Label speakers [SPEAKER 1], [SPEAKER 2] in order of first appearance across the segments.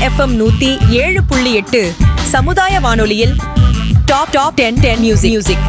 [SPEAKER 1] FM நூத்தி ஏழு புள்ளி எட்டு சமுதாய வானொலியில் top top ten ten music music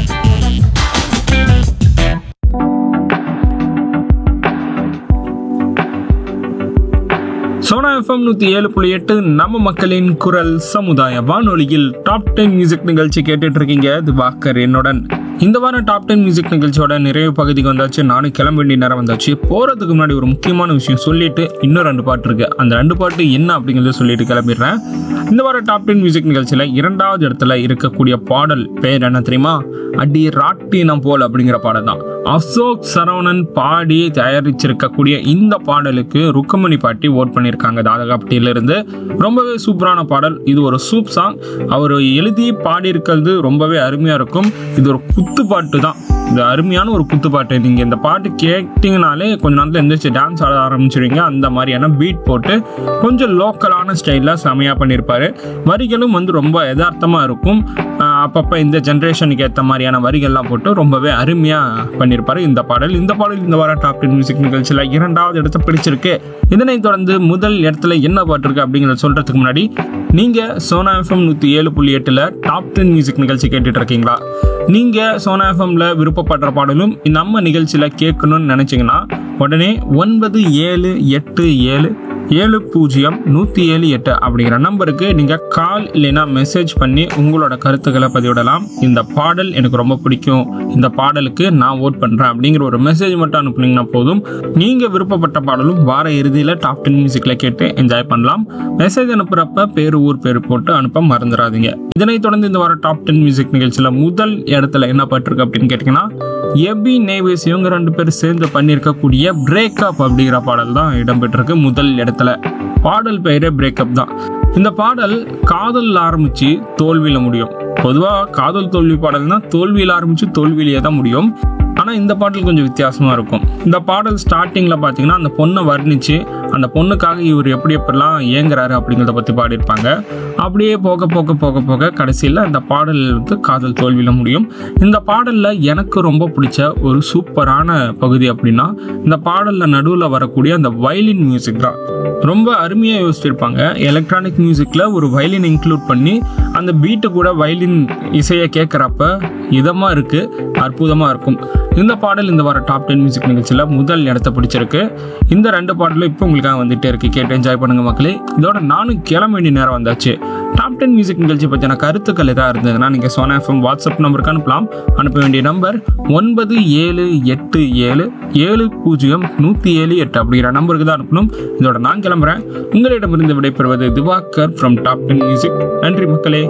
[SPEAKER 2] Sona FM நூற்றி ஏழு புள்ளி எட்டு நம்ம மக்களின் குரல் சமுதாய வானொலியில் டாப் டென் மியூசிக் நிகழ்ச்சி கேட்டுட்டு இருக்கீங்க திவாகர் என்னுடன் இந்த வாரம் டாப் டென் மியூசிக் நிகழ்ச்சியோட நிறைவு பகுதிக்கு வந்தாச்சு நானும் கிளம்ப வேண்டிய நேரம் வந்தாச்சு போகிறதுக்கு முன்னாடி ஒரு முக்கியமான விஷயம் சொல்லிட்டு இன்னும் ரெண்டு பாட்டு இருக்கு அந்த ரெண்டு பாட்டு என்ன அப்படிங்கிறத சொல்லிட்டு கிளம்பிடுறேன் இந்த வாரம் டாப் டென் மியூசிக் நிகழ்ச்சியில் இரண்டாவது இடத்துல இருக்கக்கூடிய பாடல் பேர் என்ன தெரியுமா அடி ராட்டினம் போல் அப்படிங்கிற பாடல் தான் அசோக் சரவணன் பாடி தயாரிச்சிருக்கக்கூடிய இந்த பாடலுக்கு ருக்கமணி பாட்டி ஓட் பண்ணியிருக்காங்க தாதகாப்பட்டியிலிருந்து ரொம்பவே சூப்பரான பாடல் இது ஒரு சூப் சாங் அவர் எழுதி பாடியிருக்கிறது ரொம்பவே அருமையாக இருக்கும் இது ஒரு குத்து பாட்டு தான் இது அருமையான ஒரு குத்து பாட்டு நீங்கள் இந்த பாட்டு கேட்டிங்கனாலே கொஞ்ச நேரத்தில் எந்திரிச்சு டான்ஸ் ஆட ஆரம்பிச்சிருவீங்க அந்த மாதிரியான பீட் போட்டு கொஞ்சம் லோக்கலான ஸ்டைலில் செமையாக பண்ணியிருப்பாரு வரிகளும் வந்து ரொம்ப யதார்த்தமாக இருக்கும் ஆஹ் அப்பப்போ இந்த ஜென்ரேஷனுக்கு ஏற்ற மாதிரியான வரிகள்லாம் போட்டு ரொம்பவே அருமையாக பண்ணியிருப்பாரு இந்த பாடல் இந்த பாடல் இந்த வாரம் டாப் டென் மியூசிக் நிகழ்ச்சியில் இரண்டாவது இடத்தை பிடிச்சிருக்கு இதனைத் தொடர்ந்து முதல் இடத்துல என்ன பாட்டு இருக்கு அப்படிங்கிறத சொல்றதுக்கு முன்னாடி நீங்க சோனா எஃப்எம் நூற்றி ஏழு புள்ளி எட்டில் டாப் டென் மியூசிக் நிகழ்ச்சி கேட்டுட்டு இருக்கீங்களா நீங்க சோனா எஃப்எம்ல விருப்பப்படுற பாடலும் நம்ம நிகழ்ச்சியில கேட்கணும்னு நினைச்சீங்கன்னா உடனே ஒன்பது ஏழு எட்டு ஏழு ஏழு பூஜ்ஜியம் நூற்றி ஏழு எட்டு அப்படிங்கிற நம்பருக்கு நீங்கள் கால் இல்லைன்னா மெசேஜ் பண்ணி உங்களோட கருத்துக்களை பதிவிடலாம் இந்த பாடல் எனக்கு ரொம்ப பிடிக்கும் இந்த பாடலுக்கு நான் ஓட் பண்ணுறேன் அப்படிங்கிற ஒரு மெசேஜ் மட்டும் அனுப்புனீங்கன்னா போதும் நீங்கள் விருப்பப்பட்ட பாடலும் வார இறுதியில் டாப் டென் மியூசிக்கில் கேட்டு என்ஜாய் பண்ணலாம் மெசேஜ் அனுப்புகிறப்ப பேர் ஊர் பேர் போட்டு அனுப்ப மறந்துடாதீங்க இதனைத் தொடர்ந்து இந்த வார டாப் டென் மியூசிக் நிகழ்ச்சியில் முதல் இடத்துல என்ன பட்டிருக்கு அப்படின்னு கேட்டிங்கன்னா எபி நேவிஸ் இவங்க ரெண்டு பேர் சேர்ந்து பண்ணியிருக்கக்கூடிய பிரேக்கப் அப்படிங்கிற பாடல் தான் இடம்பெற்றிருக்கு முதல் இடத்துல பாடல் பெயரே பிரேக்கப் தான் இந்த பாடல் காதல் ஆரம்பிச்சு தோல்வியில முடியும் பொதுவாக காதல் தோல்வி பாடல்னா தோல்வியில் ஆரம்பிச்சு தோல்வியிலேயே தான் முடியும் ஆனால் இந்த பாடல் கொஞ்சம் வித்தியாசமாக இருக்கும் இந்த பாடல் ஸ்டார்டிங்கில் பார்த்தீங்கன்னா அந்த பொண்ணை வர்ணித்து அந்த பொண்ணுக்காக இவர் எப்படி எப்படிலாம் ஏங்குறாரு அப்படிங்கிறத பற்றி பாடியிருப்பாங்க அப்படியே போக போக போக போக கடைசியில் அந்த பாடல் வந்து காதல் தோல்வியில் முடியும் இந்த பாடலில் எனக்கு ரொம்ப பிடிச்ச ஒரு சூப்பரான பகுதி அப்படின்னா இந்த பாடலில் நடுவில் வரக்கூடிய அந்த வயலின் மியூசிக் தான் ரொம்ப அருமையாக யோசிச்சிருப்பாங்க எலக்ட்ரானிக் மியூசிக்கில் ஒரு வயலின் இன்க்ளூட் பண்ணி அந்த பீட்டு கூட வயலின் இசையை கேட்குறப்ப இதமாக இருக்குது அற்புதமாக இருக்கும் இந்த பாடல் இந்த வார டாப் டென் மியூசிக் நிகழ்ச்சியில் முதல் இடத்த பிடிச்சிருக்கு இந்த ரெண்டு பாடலும் இப்போ உங்களுக்காக வந்துட்டே இருக்கு கேட்டு என்ஜாய் பண்ணுங்க மக்களே இதோட நானும் கிளம்ப வேண்டிய நேரம் வந்தாச்சு டாப் டென் மியூசிக் நிகழ்ச்சி பற்றின கருத்துக்கள் எதாவது இருந்ததுன்னா நீங்கள் சோனா எஃப்எம் வாட்ஸ்அப் நம்பருக்கு அனுப்பலாம் அனுப்ப வேண்டிய நம்பர் ஒன்பது ஏழு எட்டு ஏழு ஏழு பூஜ்ஜியம் நூற்றி ஏழு எட்டு அப்படிங்கிற நம்பருக்கு தான் அனுப்பணும் இதோட நான் கிளம்புறேன் உங்களிடமிருந்து விடைபெறுவது Diwakar from top ten music நன்றி மக்களே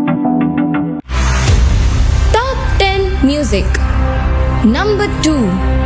[SPEAKER 3] Top 10 Music Number 2